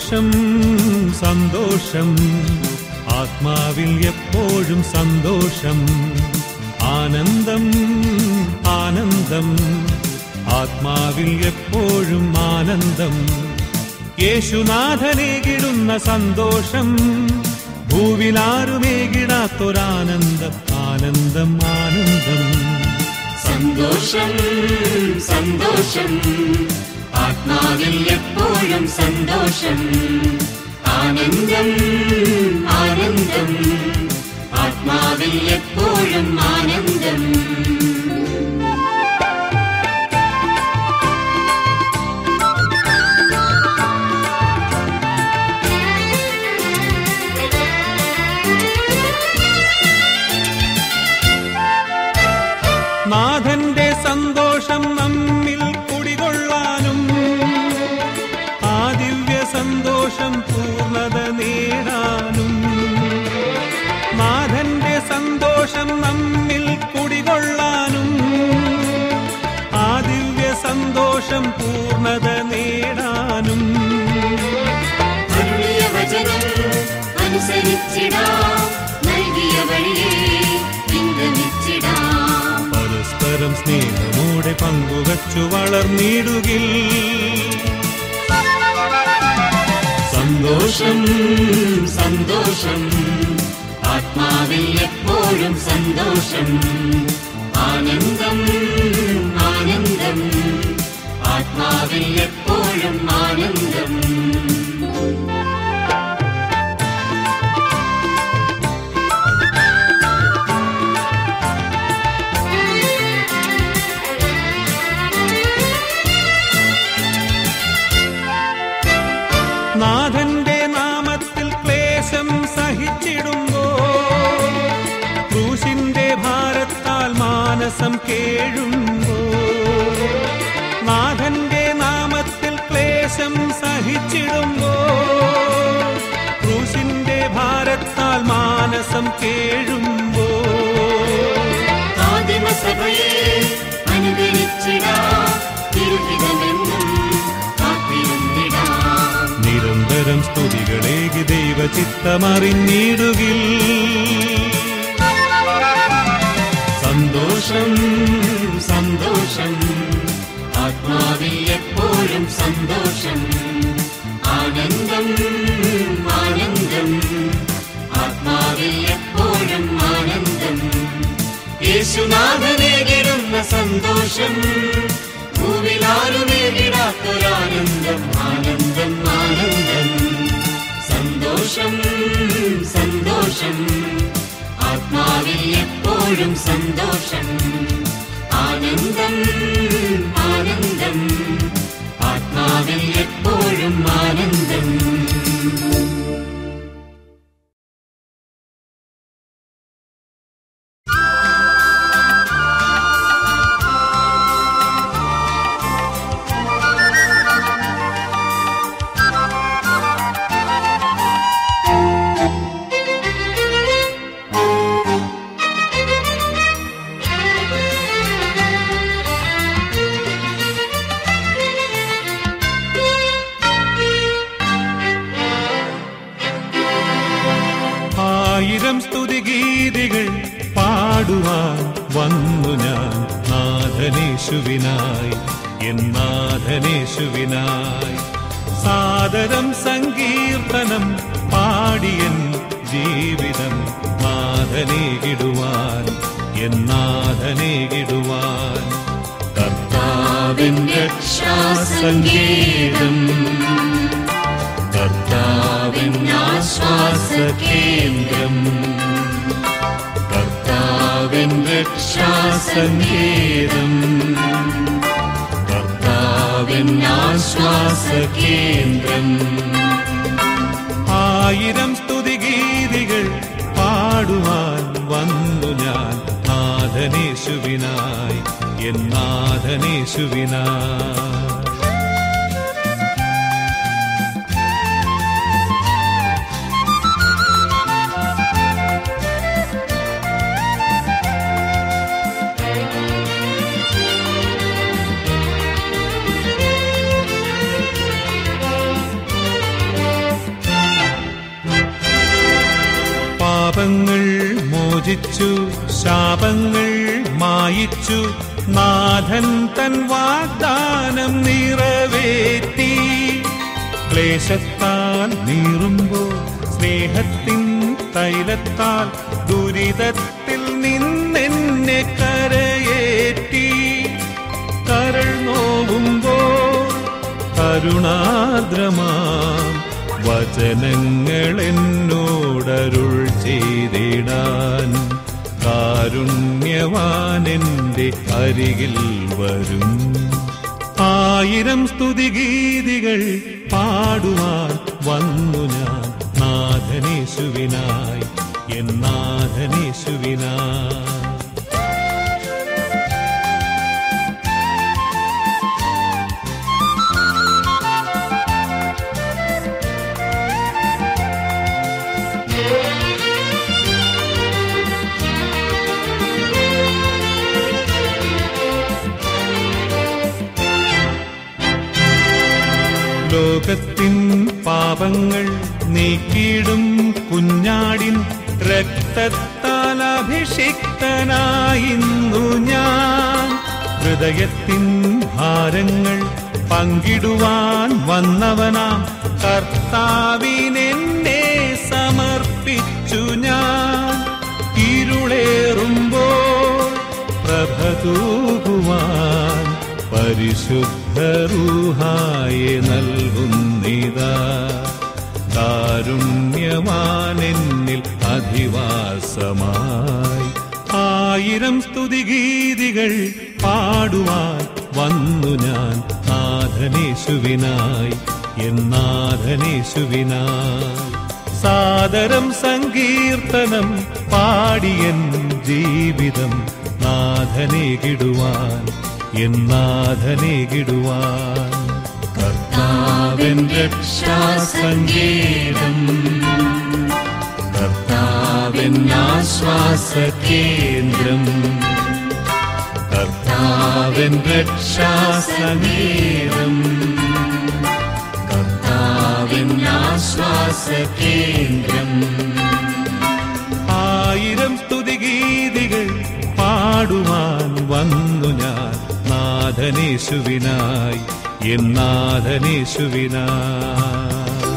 സന്തോഷം സന്തോഷം ആത്മാവിൽ എപ്പോഴും സന്തോഷം ആനന്ദം ആനന്ദം ആത്മാവിൽ എപ്പോഴും ആനന്ദം യേശുനാഥനേകിടുന്ന സന്തോഷം ഭൂവിലാരുമേകിടാത്തൊരാനന്ദം ആനന്ദം ആനന്ദം സന്തോഷം സന്തോഷം ആത്മാവിൽ എപ്പോഴും സന്തോഷം ആനന്ദം ആനന്ദം ആത്മാവിൽ എപ്പോഴും ആനന്ദം നാഥന്റെ സന്തോഷം നമ്മിൽ കുടികൊള്ളാനും ആ ദിവ്യ സന്തോഷം പൂർണ്ണത നേടാനും നാഥന്റെ സന്തോഷം നമ്മിൽ കുടികൊള്ളാനും ആ ദിവ്യ സന്തോഷം പൂർണ്ണത നേടാനും അരുളിയ വചനം അനുസരിച്ചിടാം നൽകിയ വഴിയെ പിന്തുണച്ചിടാം പരസ്പരം സ്നേഹമോടെ പങ്കുവച്ചു വളർന്നിടുകിൽ സന്തോഷം സന്തോഷം ആത്മാവിൽ എപ്പോഴും സന്തോഷം ആനന്ദം ആനന്ദം ആത്മാവിൽ എപ്പോഴും ആനന്ദം നാഥന്റെ നാമത്തിൽ ക്ലേശം സഹിച്ചിടുമ്പോ ക്രൂശിന്റെ ഭാരത്താൽ മാനസം കേഴുമ്പോ നാഥന്റെ നാമത്തിൽ ക്ലേശം സഹിച്ചിടുമ്പോ ക്രൂശിന്റെ ഭാരത്താൽ മാനസം കേഴുമ്പോ ആദിമസഭയെ അനുകരിച്ചിടാം തിരുഹിതമെന്നും കാത്തിരുന്നിടാം നിരന്തരം സ്തുതികളേകി ദൈവചിത്തമറിഞ്ഞിടുകിൽ സന്തോഷം സന്തോഷം ആത്മാവിൽ എപ്പോഴും സന്തോഷം ആനന്ദം ആനന്ദം ആത്മാവിൽ എപ്പോഴും ആനന്ദം യേശുനാഥനേകിടുന്ന സന്തോഷം ഭൂവിലാരുമേകിടാത്തൊരാനന്ദം ആനന്ദം ആനന്ദം സന്തോഷം സന്തോഷം ആത്മാവിൽ എപ്പോഴും സന്തോഷം ആനന്ദം ആനന്ദം ആത്മാവിൽ എപ്പോഴും ആനന്ദം ആയിരം സ്തുതിഗീതികൾ പാടുവാൻ വന്നു ഞാൻ നാഥനേശുവിനായി എന്നാഥനേശുവിനായി സാദരം സങ്കീർത്തനം പാടിയൻ ജീവിതം നാഥനേകിടുവാൻ എന്നാഥനേകിടുവാൻ കർത്താവിൻ രക്ഷാസങ്കേതം കർത്താവിൻ ആശ്വാസകേന്ദ്രം കർത്താവിൻ രക്ഷാസങ്കേതം കർത്താവിൻ ആശ്വാസകേന്ദ്രം ആയിരം സ്തുതിഗീതികൾ പാടുവാൻ വന്നു ഞാൻ നാഥനേശുവിനായി എന്നാഥനേശുവിനായി പാപങ്ങൾ മോചിച്ചു ശാപങ്ങൾ മായിച്ചു നാഥൻ തൻ വാഗ്ദാനം നിറവേറ്റി ക്ലേശത്താൽ നീറുമ്പോൾ സ്നേഹത്തിൻ തൈലത്താൽ ദുരിതത്തിൽ നിന്നെന്നെ കരയേറ്റി കരൾ നോവുമ്പോൾ കരുണാദ്രമാം വചനങ്ങൾ എന്നോടരുൾ ചെയ്തിടാൻ കാരുണ്യവാനെന്റെ അരികിൽ വരും ആയിരം സ്തുതിഗീതികൾ പാടുവാൻ വന്നു ഞാൻ നാഥനേശുവിനായി എൻ നാഥനേശുവിനായി ലോകത്തിൻ പാപങ്ങൾ നീക്കിയിടും കുഞ്ഞാടിൻ രക്തത്താൽ അഭിഷിക്തനായിന്നു ഞാൻ ഹൃദയത്തിൻ ഭാരങ്ങൾ പങ്കിടുവാൻ വന്നവനാം കർത്താവിനെന്നെ സമർപ്പിച്ചു ഞാൻ ഇരുളേറുമ്പോൾ പ്രഭ തൂകുവാൻ പരിശുദ്ധരൂഹായെ നൽകുന്നിതാ കാരുണ്യമാനെന്നിൽ അധിവാസമായി ആയിരം സ്തുതിഗീതികൾ പാടുവാൻ വന്നു ഞാൻ നാഥനേശുവിനായി എന്നാഥനേശുവിനായി സാദരം സങ്കീർത്തനം പാടിയൻ ജീവിതം നാഥനെ കിടുവാൻ എന്നാഥനെ കിടുവാൻ കർത്താവൻ രക്ഷാസങ്കേതം കർത്താവൻ ആശ്വാസകേന്ദ്രം കർത്താവൻ രക്ഷാസങ്കേതം കർത്താവൻ ആശ്വാസകേന്ദ്രം ആയിരം സ്തുതിഗീതികൾ പാടുവാൻ വന്നു ഞാൻ നാഥനേശുവിനായി എന്നാഥനേശുവിനായി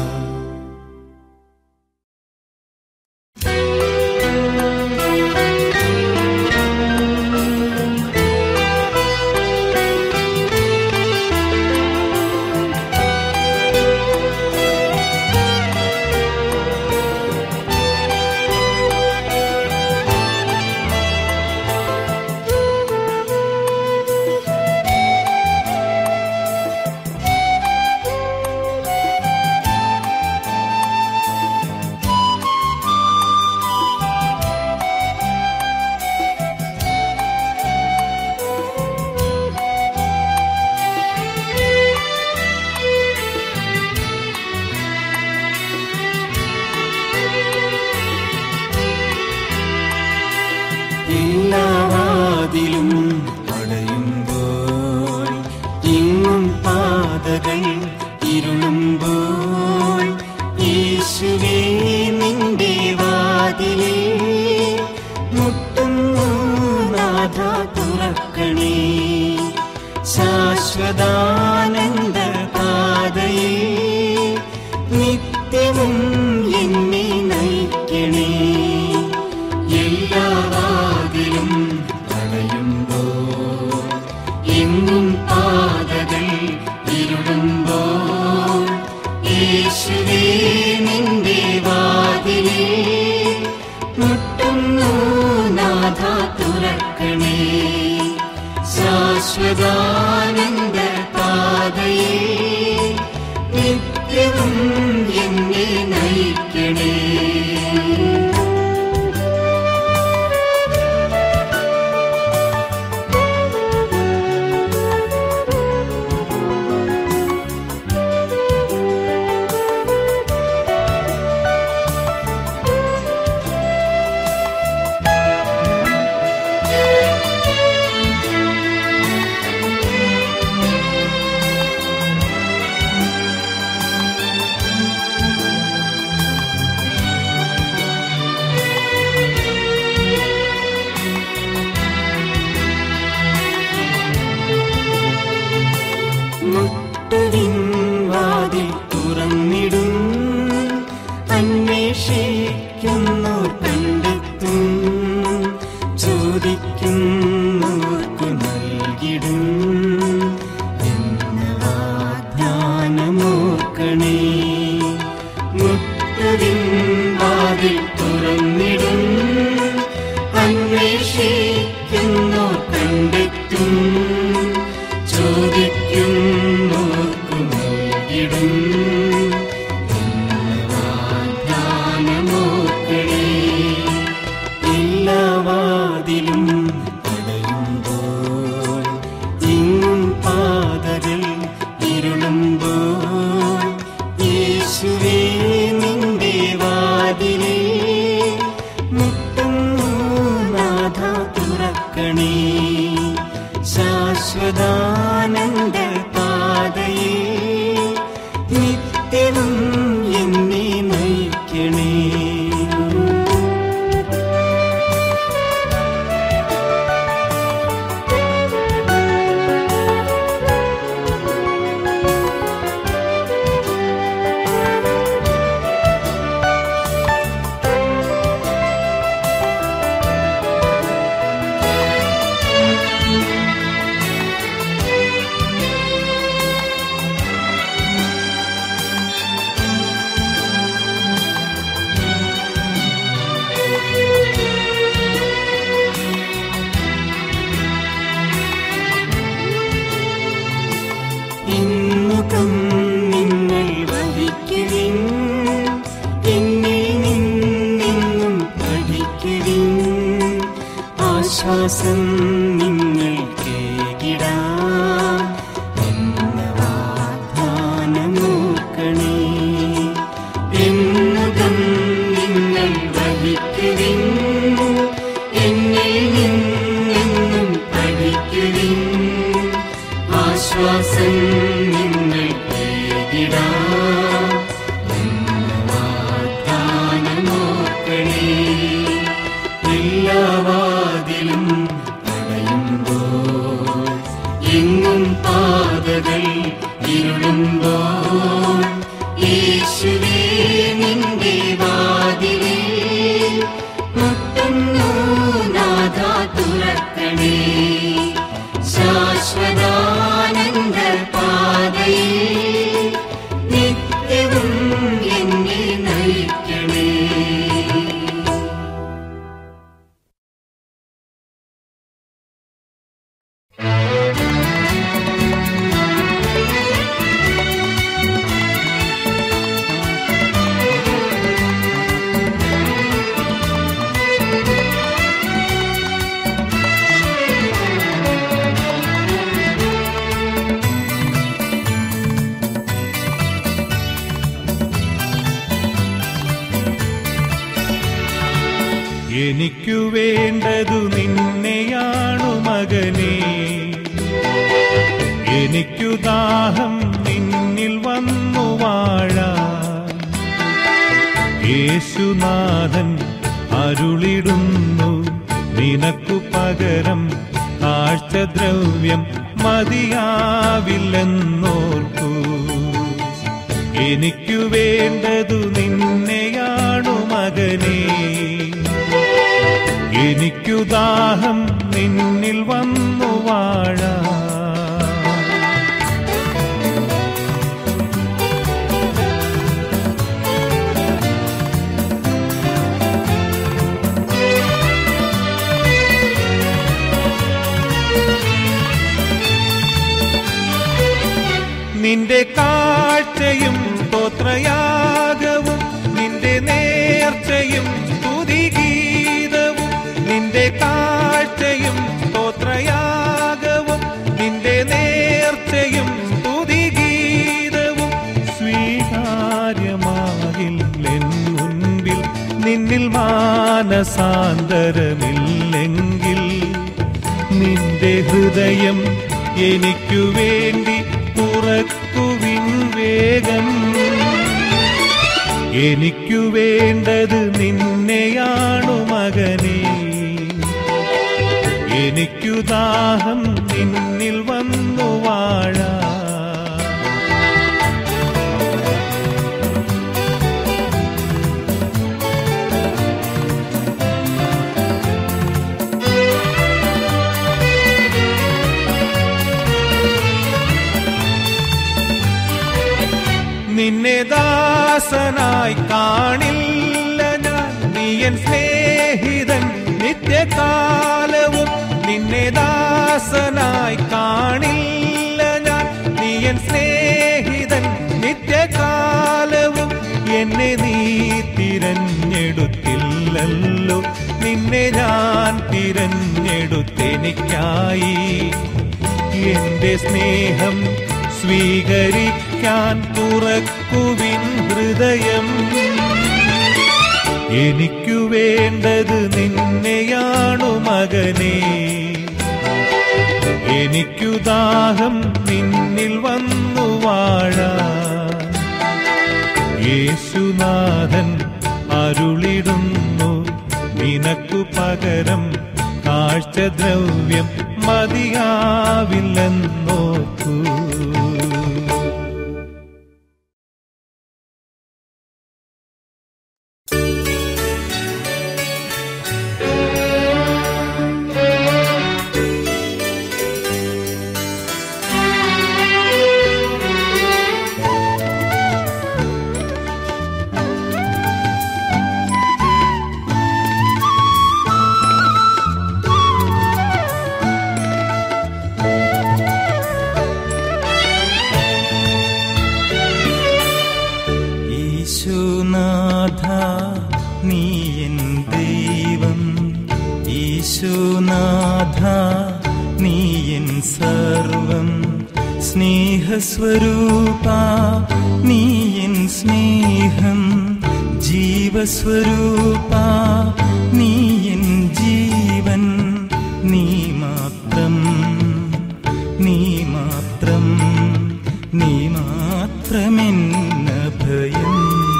എല്ലാ വാതിലും അടയുമ്പോൾ ഇങ്ങും പാതകൾ ഇരുളുമ്പോൾ യേശുവേ നിന്റെ വാതിലേ മുട്ടുന്നു നാഥ തുറക്കണേ ശാശ്വതാനന്ദ പാതയേ നിത്യവും എന്നെ നയിക്കണേ എല്ലാ വാതിലും അടയുമ്പോൾ എങ്ങും പാതകൾ ഇരുളുമ്പോൾ യേശുവേ നിന്റെ വാതിലേ മുട്ടുന്നു നാഥ തുറക്കണേ ശാശ്വതാനന്ദ പാതയേ നിത്യവും എന്നെ നയിക്കണേ വാഗ്ദാനമോർക്കണേ മുട്ടുവിൻ വാതിൽ തുറന്നിടും അന്വേഷിക്കുന്നോർ കണ്ടെത്തും ചോദിക്കുന്നോർക്കു നൽകിടും വാഗ്ദാനമോർക്കണേ എല്ലാ വാതിലും അടയുമ്പോൾ ഇങ്ങും പാതകൾ ഇരുളുമ്പോൾ യേശുവേ നിന്റെ വാതിലേ മുട്ടുന്നു നാഥ തുറക്കണേ ശാശ്വതാനന്ദ പാതയേ നിത്യവും എന്നെ നയിക്കണേ ഇന്നുകം നിങ്ങൾ വഹിക്കുവിൻ എന്നിൽ നിന്നെന്നും പഠിക്കുവിൻ ആശ്വാസം നിങ്ങൾ കേകിടാം എന്ന വാഗ്ദാനമോർക്കണേ എന്നുകം നിങ്ങൾ വഹിക്കുവിൻ എന്നിൽ നിന്നെന്നും പഠിക്കുവിൻ ആശ്വാസം നിങ്ങൾ തേടിടാം എന്ന വാഗ്ദാനമോർക്കണേ എല്ലാ വാതിലും അടയുമ്പോൾ എങ്ങും പാതകൾ ഇരുളുമ്പോൾ യേശുവേ നിന്റെ വാതിലേ മുട്ടുന്നു നാഥ തുറക്കണേ ശാശ്വതാനന്ദ പാതയേ നിത്യവും എന്നെ നയിക്കണേ എനിക്കു വേണ്ടതു നിന്നെയാണു മകനേ എനിക്കു ദാഹം നിന്നിൽ വന്നു വാഴാൻ യേശുനാഥൻ അരുളിടുന്നു നിനക്കു പകരം കാഴ്ചദ്രവ്യം മതിയാവില്ലെന്നോർക്കൂ എനിക്കു വേണ്ടതു നിന്നെയാണു മകനേ എനിക്കു ദാഹം നിന്നിൽ വന്നു വാഴാ നിന്റെ കാഴ്ചയും സ്തോത്രയാഗവും നിന്റെ നേർച്ചയും സ്തുതിഗീതവും നിന്റെ കാഴ്ചയും സ്തോത്രയാഗവും നിന്റെ നേർച്ചയും സ്തുതിഗീതവും സ്വീകാര്യമാകില്ലെൻ മുൻപിൽ നിന്നിൽ മാനസാന്തരമില്ലെങ്കിൽ നിന്റെ ഹൃദയം എനിക്കു വേണ്ടി തുറക്കുവിൻ വേഗം എനിക്കു വേണ്ടത് നിന്നെയാണു മകനേ എനിക്കു ദാഹം നിന്നിൽ വന്നു വാഴാ നിന്നെ ദാസനായി കാണില്ല ഞാൻ നീ എൻ സ്നേഹിതൻ നിത്യകാലവും നിന്നെ ദാസനായി കാണില്ല ഞാൻ നീ എൻ സ്നേഹിതൻ നിത്യകാലവും എന്നെ നീ തിരഞ്ഞെടുത്തില്ലല്ലോ നിന്നെ ഞാൻ തിരഞ്ഞെടുത്തെനിക്കായി എന്റെ സ്നേഹം സ്വീകരിക്കാൻ തുറക്കുവിൻ ഹൃദയം എനിക്കു വേണ്ടത് നിന്നെയാണു മകനേ എനിക്കു ദാഹം നിന്നിൽ വന്നു വാഴാൻ യേശുനാഥൻ അരുളിടുന്നു നിനക്കു പകരം കാഴ്ചദ്രവ്യം മതിയാവില്ലെന്നോക്കൂ ഈശോനാഥ നീ എൻ ദൈവം ഈശോനാഥ നീ എൻ സർവം സ്നേഹസ്വരൂപ നീ എൻ സ്നേഹം ജീവസ്വരൂപ നീ എൻ ജീവൻ നീ മാത്രം നീ മാത്രം നീ മാത്രമെന്ന ഭയം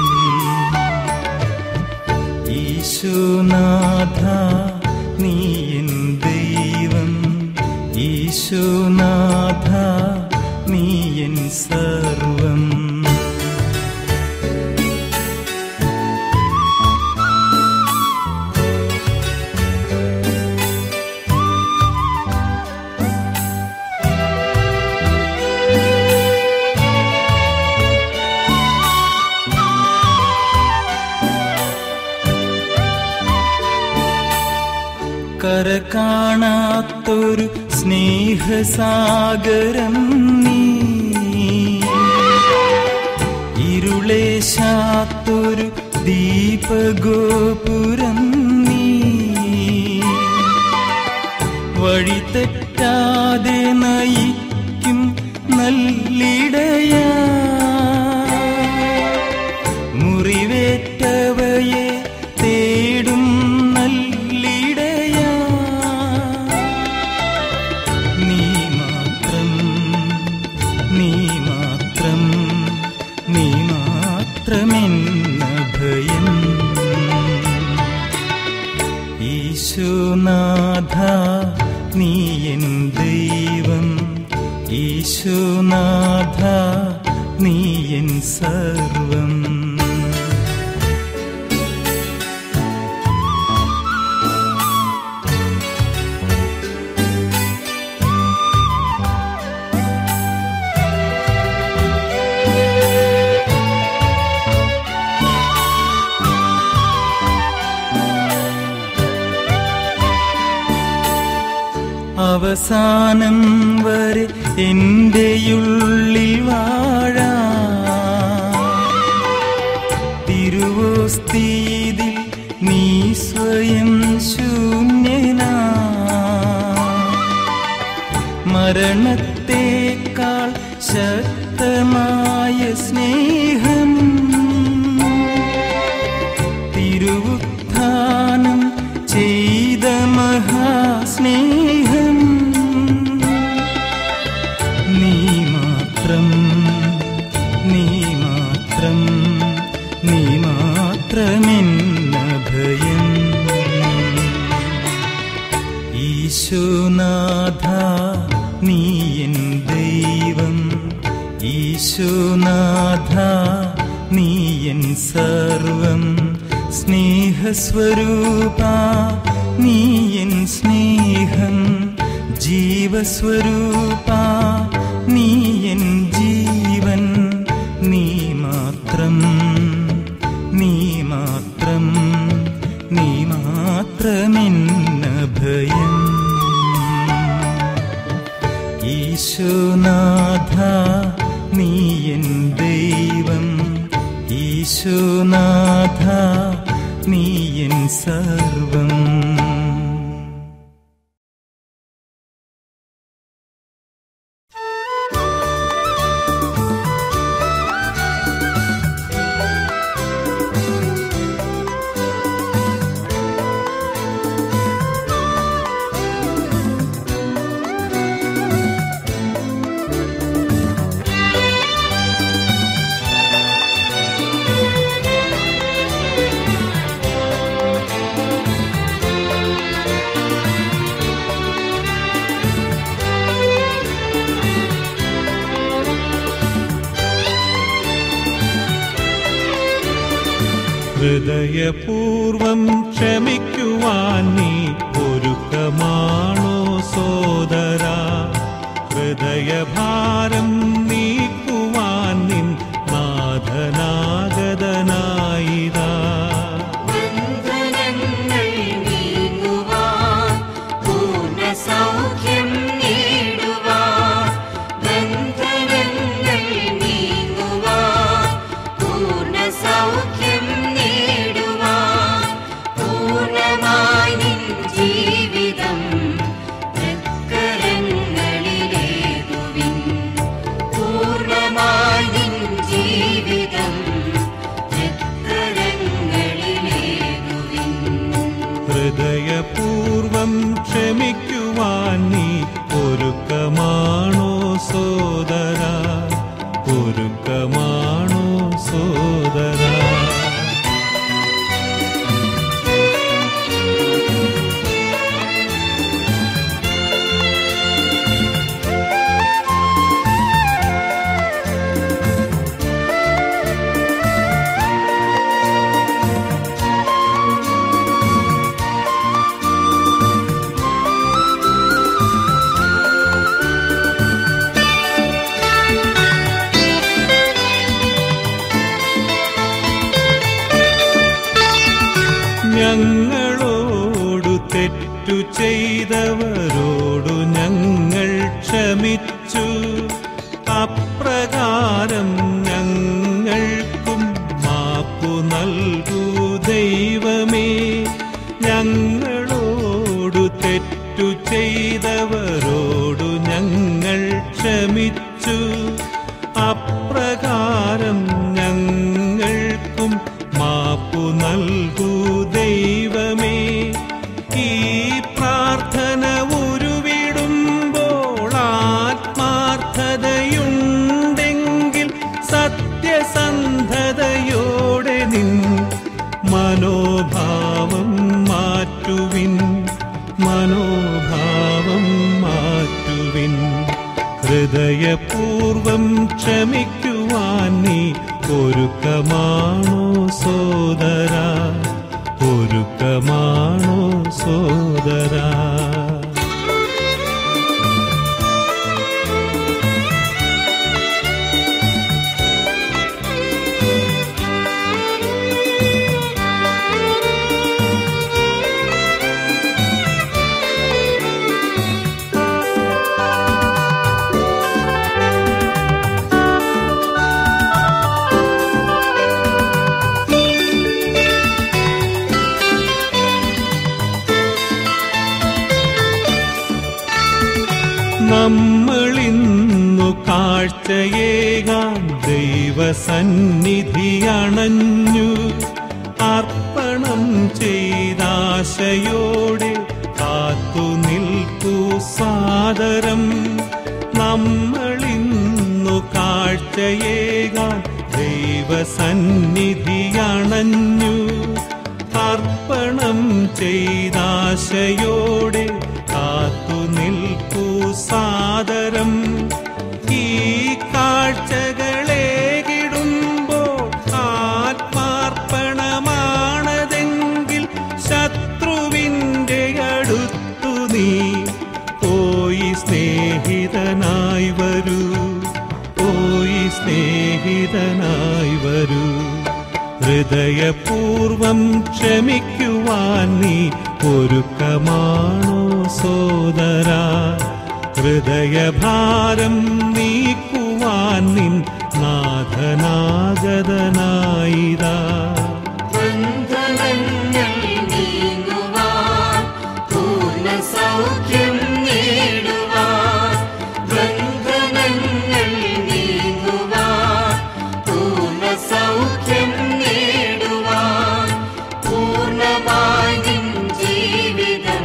ഈശോനാഥ നീ എൻ ദൈവം ഈശോനാഥ നീ എൻ സർവം കര കാണാത്തൊരു സ്നേഹസാഗരം നീ ഇരുളേശാത്തൊരു ദീപഗോപുരം നീ വഴി തെറ്റാതെ നയിക്കും നല്ലിടയാ മുറിവേറ്റവയെ തേടും നല്ലിടയാ നീ മാത്രം നീ മാത്രം നീ മാത്രമെന്ന ഭയം ഈശോനാഥ നീ എൻ ദൈവം ഈശോനാഥ നീ എൻ സർവം അവസാനം വരെ എന്റെയുള്ളിൽ വാഴാ തിരുവോസ്തീതിൽ നീ സ്വയം ശൂന്യനാ മരണത്തേക്കാൾ ശക്തമായ സ്നേഹം തിരുവുത്ഥാനം ചെയ്ത മഹാസ്നേഹം നീ മാത്രം നീ മാത്രം നീ മാത്രമെന്ന ഭയം ഈശോനാഥ നീ എൻ ദൈവം ഈശോനാഥ നീ എൻ സർവം സ്നേഹസ്വരൂപ നീ എൻ സ്നേഹം ജീവസ്വരൂപ നീ എൻ ജീവൻ നീ മാ എൻ ദൈവം ഈശോനാഥ നീ എൻ സർവം ഹൃദയപൂർവം ക്ഷമിക്കുവാൻ നീ ഒരുക്കമാണോ സോദര ഹൃദയഭാരം നീക്കുവാൻ നിൻ നാഥനാഗതനായിതാ ബന്ധനങ്ങൾ നീങ്ങുവാൻ പൂർണ്ണ സൗഖ്യം നേടുവാൻ ബന്ധനങ്ങൾ നീങ്ങുവാൻ പൂർണ്ണ സൗഖ്യം നേടുവാൻ പൂർണ്ണമായി നിൻ ജീവിതം തൃക്കരങ്ങളിലേകുവിൻ പൂർണ്ണമായി നിൻ ജീവിതം തൃക്കരങ്ങളിലേകുവിൻ ഹൃദയപൂർവം ക്ഷമിക്കുവാൻ നീ ഒരുക്കമാണോ സോദര ഒരുക്കമാണോ സോദര ഞങ്ങളോടു തെറ്റു ചെയ്തവരോടു ഞങ്ങൾ ക്ഷമിച്ചു അപ്രകാരം ഞങ്ങൾക്കും മാപ്പു നൽകൂ ദൈവമേ ഞങ്ങളോടു തെറ്റു ചെയ്തവരോടു ഞങ്ങൾ ക്ഷമിച്ചു അപ്രകാരം ഞങ്ങൾക്കും മാപ്പു നൽകൂ ദൈവമേ ഈ പ്രാർത്ഥന ഉരുവിടുമ്പോൾ ആത്മാർത്ഥതയുണ്ടെങ്കിൽ സത്യസന്ധതയോടെ നിൻ മനോഭാവം മാറ്റുവിൻ മനോഭാവം മാറ്റുവിൻ ഹൃദയപൂർവം ക്ഷമിക്കുവാൻ നീ ഒരുക്കമാണോ സോദര ഒരുക്കമാണോ സോദര നമ്മളിന്നു കാഴ്ചയേകാൻ ദൈവസന്നിധി അണഞ്ഞു അർപ്പണം ചെയ്താശയോടെ കാത്തു നിൽക്കൂ സാദരം നമ്മളിന്നു കാഴ്ചയേകാൻ ദൈവസന്നിധി അണഞ്ഞു അർപ്പണം ചെയ്താശയോടെ കാത്തു നിൽക്കൂ സാദരം ഈ കാഴ്ചകളേകിടുമ്പോൾ ആത്മാർപ്പണമാണതെങ്കിൽ ശത്രുവിൻ്റെ അടുത്തു നീ പോയി സ്നേഹിതനായി വരൂ പോയി സ്നേഹിതനായി വരൂ ഹൃദയപൂർവം ക്ഷമിക്കുവാൻ നീ ഒരുക്കമാണോ സോദര ഹൃദയഭാരം നീക്കുവാൻ നിൻ നാ നാഥനാഗതനായിതാ ബന്ധനങ്ങൾ നീങ്ങുവാൻ പൂർണ്ണ സൗഖ്യം നേടുവാൻ ബന്ധനങ്ങൾ നീങ്ങുവാൻ പൂർണ്ണ സൗഖ്യം നേടുവാൻ പൂർണ്ണമായി നിൻ ജീവിതം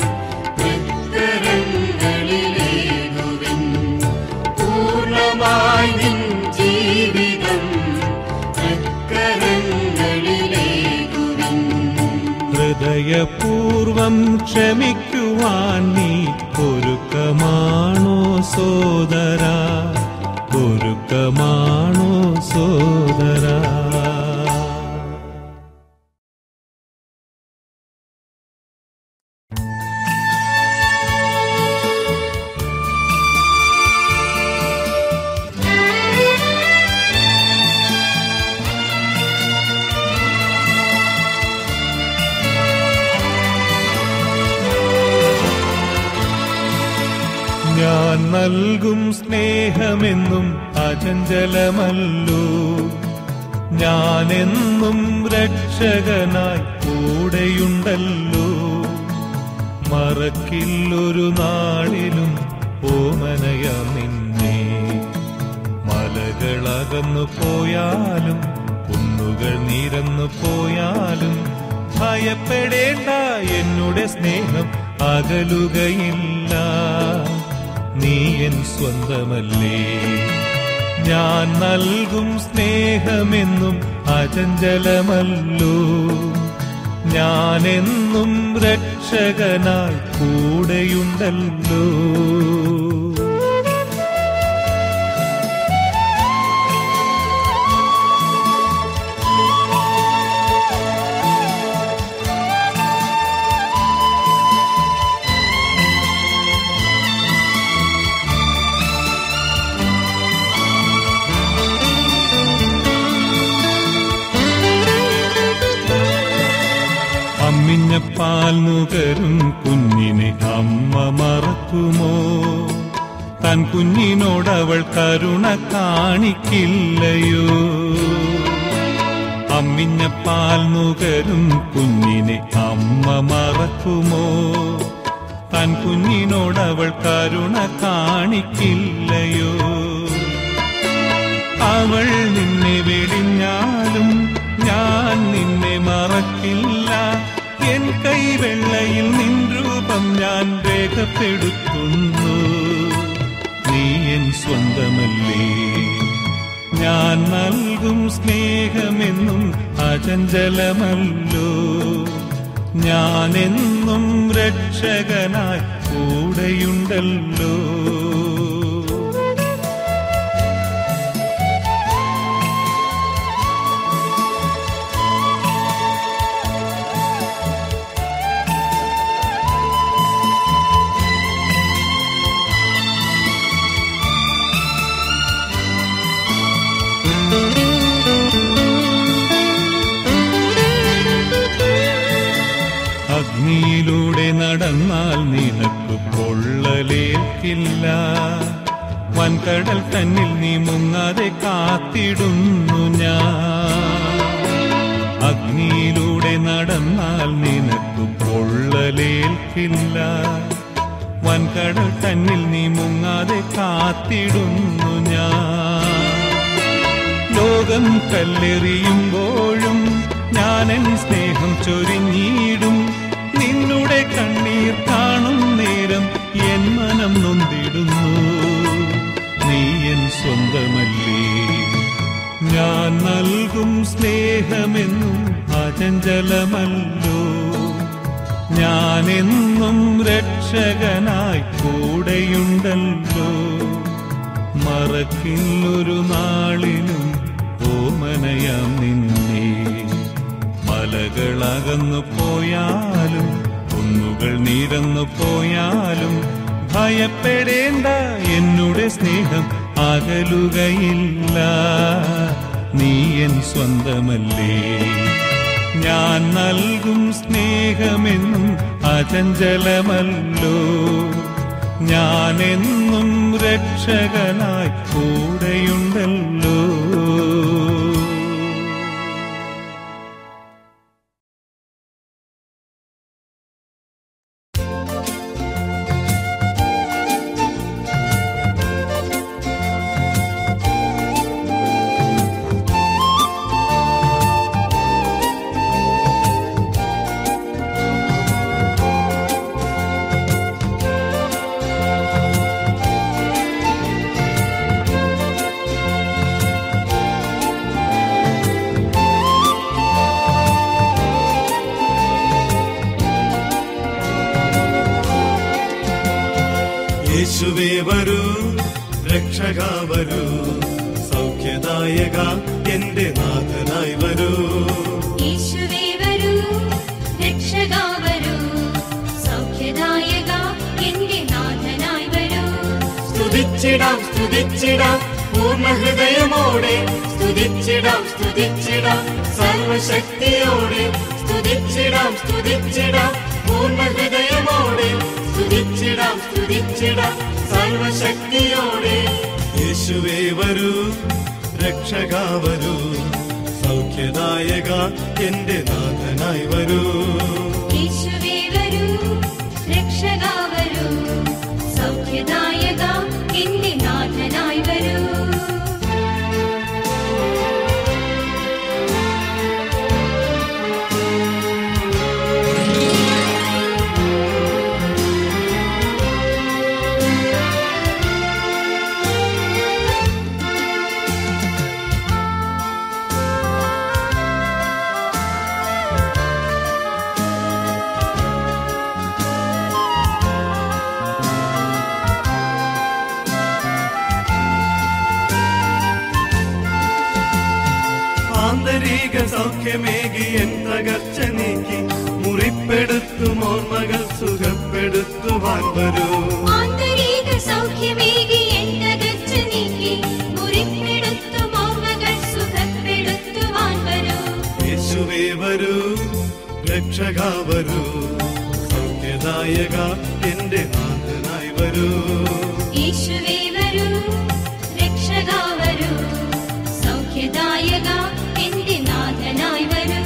തൃക്കരങ്ങളിലേകുവിൻ പൂർണ്ണമായി നിൻ ജീവിതം തൃക്കരങ്ങളിലേകുവിൻ ഹൃദയപൂർവം ക്ഷമിക്കുവാൻ നീ ഒരുക്കമാണോ സോദരാ ഒരുക്കമാണോ സോദരാ ഞാൻ നൽകും സ്നേഹമെന്നും അചഞ്ചലമല്ലോ ഞാനെന്നും രക്ഷകനായി കൂടെയുണ്ടല്ലോ മറക്കില്ലൊരു നാളിലും ഓമനയ നിന്നെ മലകളകന്നു പോയാലും കുന്നുകൾ നിരന്നു പോയാലും ഭയപ്പെടേണ്ട എന്നുടെ സ്നേഹം അകലുകയില്ല നീ എൻ സ്വന്തമല്ലേ ഞാൻ നൽകും സ്നേഹമെന്നും അചഞ്ചലമല്ലോ ഞാനെന്നും രക്ഷകനായി കൂടെയുണ്ടല്ലോ അമ്മിഞ്ഞ പാൽ നുകരും കുഞ്ഞിനെ അമ്മ മറക്കുമോ തൻ കുഞ്ഞിനോടവൾ കരുണ കാണിക്കില്ലയോ അമ്മിഞ്ഞ പാൽ നുകരും കുഞ്ഞിനെ അമ്മ മറക്കുമോ തൻ കുഞ്ഞിനോടവൾ കരുണ കാണിക്കില്ലയോ അവൾ നിന്നെ വെടിഞ്ഞാലും ഞാൻ നിന്നെ മറക്കില്ല എൻ കൈവെള്ളയിൽ നിൻ രൂപം ഞാൻ രേഖപ്പെടുത്തുന്നു നീ എൻ സ്വന്തമല്ലേ ഞാൻ നൽകും സ്നേഹമെന്നും അചഞ്ചലമല്ലോ ഞാനെന്നും രക്ഷകനായി കൂടെയുണ്ടല്ലോ അഗ്നിയിലൂടെ നടന്നാൽ നിനക്ക് പൊള്ളലേൽക്കില്ല വൻകടൽ തന്നിൽ നീ മുങ്ങാതെ കാത്തിടുന്നു ഞാൻ അഗ്നിയിലൂടെ നടന്നാൽ നിനക്ക് പൊള്ളലേൽക്കില്ല വൻകടൽ തന്നിൽ നീ മുങ്ങാതെ കാത്തിടുന്നു ഞാൻ ലോകം കല്ലെറിയുമ്പോഴും ഞാനെൻ സ്നേഹം ചൊരിഞ്ഞിടും നിന്നുടെ കണ്ണീർ കാണും നേരം എൻ മനം നൊന്തിടുന്നു നീ എൻ സ്വന്തമല്ലേ ഞാൻ നൽകും സ്നേഹമെന്നും അചഞ്ചലമല്ലോ ഞാനെന്നും രക്ഷകനായി കൂടെയുണ്ടല്ലോ മറക്കില്ലൊരു നാളിലും ഓമനയാം നിന്നെ മലകളകന്നു പോയാലും കുന്നുകൾ നിരന്നു പോയാലും ഭയപ്പെടേണ്ട എന്നുടെ സ്നേഹം അകലുകയില്ല നീ എൻ സ്വന്തമല്ലേ ഞാൻ നൽകും സ്നേഹമെന്നും അചഞ്ചലമല്ലോ ഞാനെന്നും രക്ഷകനായി കൂടെയുണ്ടല്ലോ യേശുവേ വരൂ രക്ഷക വരൂ സൗഖ്യദായക എന്റെ നാഥനായി വരൂ യേശുവേ വരൂ രക്ഷക വരൂ സൗഖ്യദായക എന്റെ നാഥനായി വരൂ സ്തുതിച്ചിടാം സ്തുതിച്ചിടാം പൂർണ്ണ ഹൃദയമോടെ സ്തുതിച്ചിടാം സ്തുതിച്ചിടാം സർവശക്തിയോടെ സ്തുതിച്ചിടാം സ്തുതിച്ചിടാം പൂർണ്ണ ഹൃദയമോടെ സ്തുതിച്ചിടാം സ്തുതിച്ചിടാം സർവശക്തിയോടെ യേശുവേ വരൂ രക്ഷക വരൂ സൗഖ്യദായക എന്റെ നാഥനായി വരൂ യേശുവേ വരൂ രക്ഷക വരൂ സൗഖ്യദായക എന്റെ നാഥനായി വരൂ ആന്തരിക സൗഖ്യമേകി എൻ തകർച്ച നീക്കി മുറിപ്പെടുത്തും ഓർമ്മകൾ സുഖപ്പെടുത്തുവാൻ വരൂ ആന്തരിക സൗഖ്യമേകി എന്തകച്ച നീക്കി മുറിപ്പെടുത്തു ഓർമ്മകൾ സുഖപ്പെടുത്തുവാൻ വരൂ യേശുവേ വരൂ രക്ഷക വരൂ സൗഖ്യദായക എന്റെ നാഥനായി വരൂ യേശുവേ വരൂ രക്ഷക വരൂ സൗഖ്യദായക എന്റെ നാഥനായി വരൂ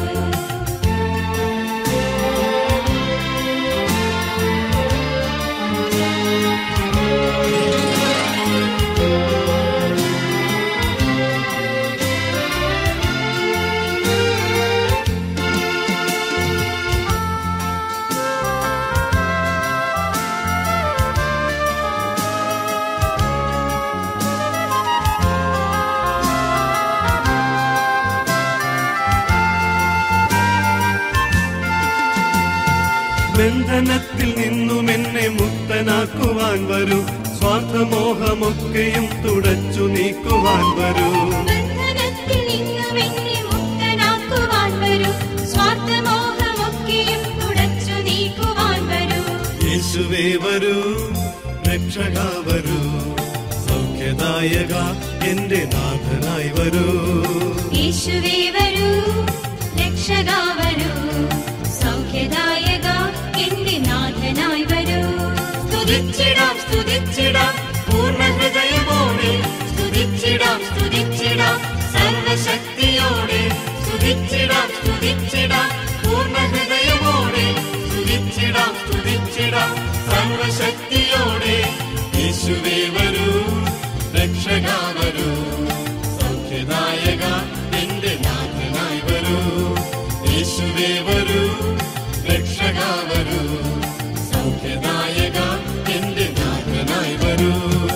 ബന്ധനത്തിൽ നിന്നും എന്നെ മുക്തനാക്കുവാൻ വരൂ സ്വാർത്ഥമോഹമൊക്കെയും തുടച്ചു നീക്കുവാൻ വരൂ ബന്ധനത്തിൽ നിന്നും എന്നെ മുക്തനാക്കുവാൻ വരൂ സ്വാർത്ഥമോഹമൊക്കെയും തുടച്ചു നീക്കുവാൻ വരൂ യേശുവേ വരൂ രക്ഷക വരൂ സൗഖ്യദായക എന്റെ നാഥനായി വരൂ യേശുവേ വരൂ രക്ഷക വരൂ സൗഖ്യദായക എന്റെ നാഥനായി വരൂ സ്തുതിച്ചിടാം സ്തുതിച്ചിടാം പൂർണ്ണ ഹൃദയമോടെ സ്തുതിച്ചിടാം സ്തുതിച്ചിടാം സർവശക്തിയോടെ സ്തുതിച്ചിടാം സ്തുതിച്ചിടാം പൂർണ്ണ ഹൃദയമോടെ സ്തുതിച്ചിടാം സ്തുതിച്ചിടാം സർവശക്തിയോടെ യേശുവേ വരൂ രക്ഷക വരൂ സൗഖ്യദായക എന്റെ നാഥനായി വരൂ യേശുവേ വരൂ രക്ഷക വരൂ സൗഖ്യദായക എന്റെ നാഥനായി വരൂ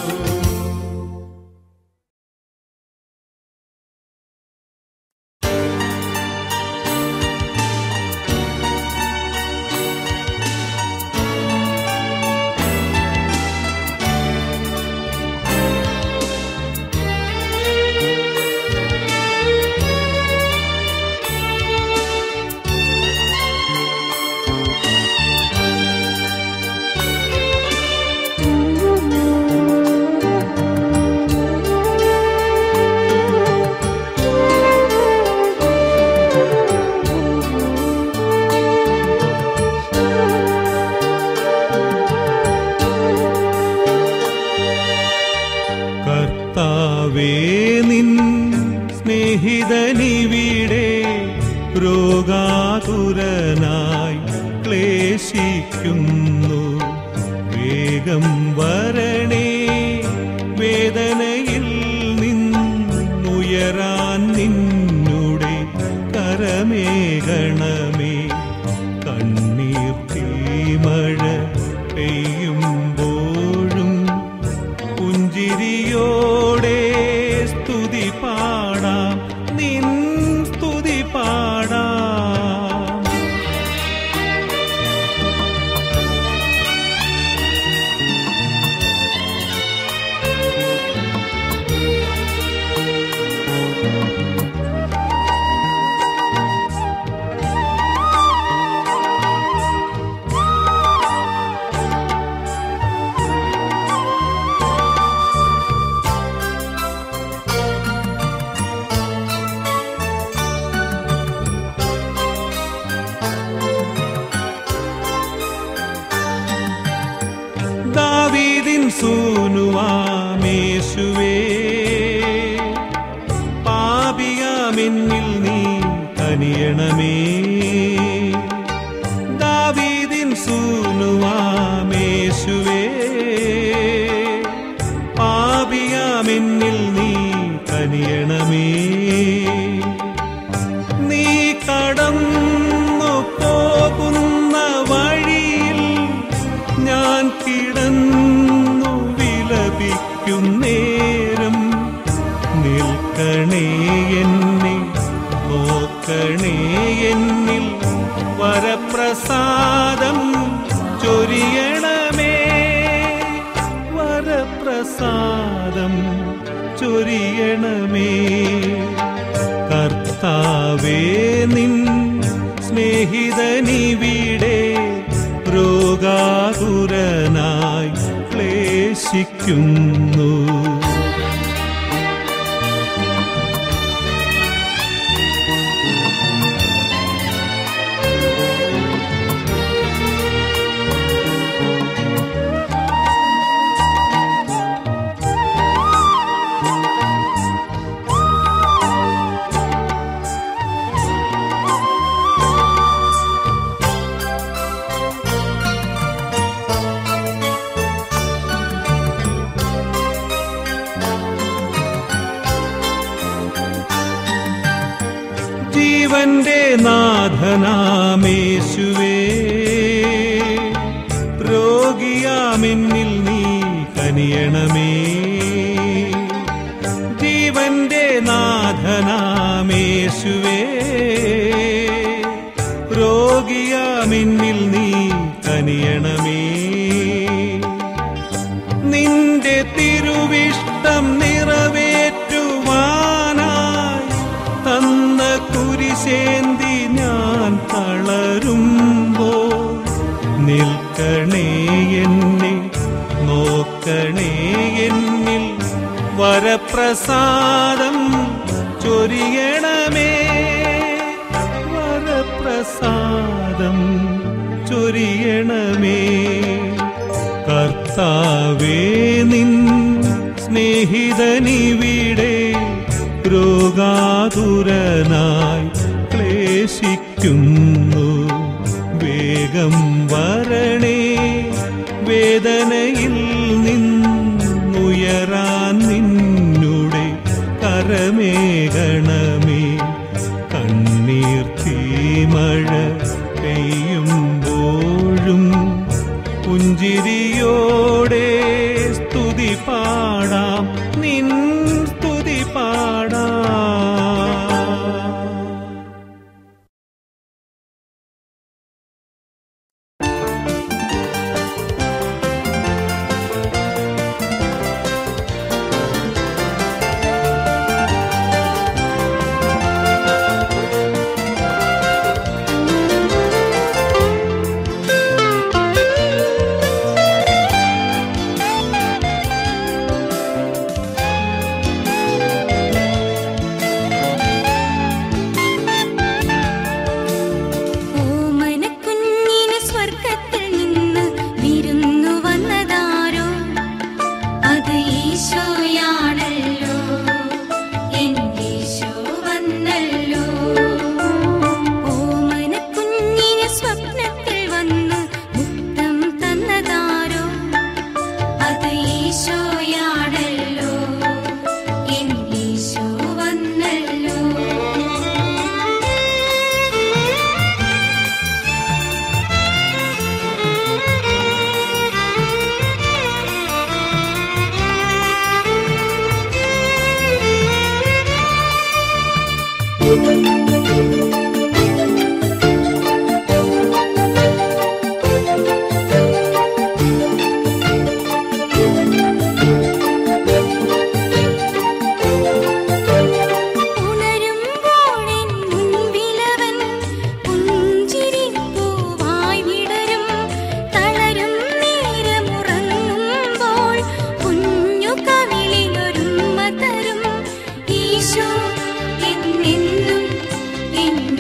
കർത്താവേ നിൻ സ്നേഹിതനിവിടെ രോഗാതുരനായി ക്ലേശിക്കുന്നു വേഗം വരണേ വേദനയിൽ നിന്നുയരാൻ നിന്നുടെ കരമേകണമേ കണ്ണീർ തീമഴ പെയ്യുമ്പോഴും പുഞ്ചിരിയോടെ സ്തുതി പാടാം നിൻ സ്തുതി പാടാം പാപിയാമെന്നിൽ നീ കനിയണമേ ദാവീദിൻ സൂനുവാമേശുവേ പാപിയാമെന്നിൽ നീ കനിയണമേ നീ കടന്നു പോകുന്ന വഴിയിൽ ഞാൻ കിടന്നു വിലപിക്കുന്നേരം നിൽക്കണേ എന്നെ നോക്കണേ എന്നിൽ വരപ്രസാദം ചൊരിയണമേ വരപ്രസാദം ചൊരിയണമേ കർത്താവേ നിൻ സ്നേഹിതനിവിടെ രോഗാതുരനായി ക്ലേശിക്കുന്നു ജീവന്റെ നാഥനാമേശുവേ രോഗിയാമെന്നിൽ നീ കനിയണമേ ജീവന്റെ നാഥനാമേശുവേ രോഗിയാമെന്നിൽ നീ കനിയണമേ നിന്റെ തിരുവിഷ്ടം നിറവേറ്റുവാനായി തന്ന കുരിശേന്തി ഞാൻ തളരുമ്പോൾ നിൽക്കണേ എന്നെ നോക്കണേ എന്നിൽ വരപ്രസാദം ചൊരിയണമേ വരപ്രസാദം ചൊരിയണമേ കർത്താവേ നിൻ സ്നേഹിതനിവിടെ രോഗാതുരനായി ക്ലേശിക്കുന്നു വേഗം വരണേ വേദനയിൽ നിന്നുയരാൻ നിന്നുടെ കരമേകണമേ കണ്ണീർ തീമഴ പെയ്യുമ്പോഴും പുഞ്ചിരിയോടെ സ്തുതി പാടാം നിൻ സ്തുതി പാടാം ഓമനക്കുഞ്ഞിന് സ്വർഗത്തിൽ നിന്ന് വിരുന്നു വന്നതാരോ അത് ഈശോയാണല്ലോ എന്നീശോ വന്നല്ലോ ഓമനക്കുഞ്ഞിന് സ്വപ്നത്തിൽ വന്ന് മുക്തം തന്നതാരോ അത് ഈശോയാണല്ലോ എന്നീശോ വന്നല്ലോ ഉണരുമ്പോഴെൻ മുൻപിലവൻ പുഞ്ചിരിപ്പൂവായി വിടരും തളരും നേരമുറങ്ങുമ്പോൾ കുഞ്ഞു കവിളിലൊരുമ്മ തരും ഈശോ എന്നെന്നും എൻ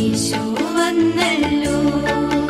എന്നീശോ വന്നല്ലോ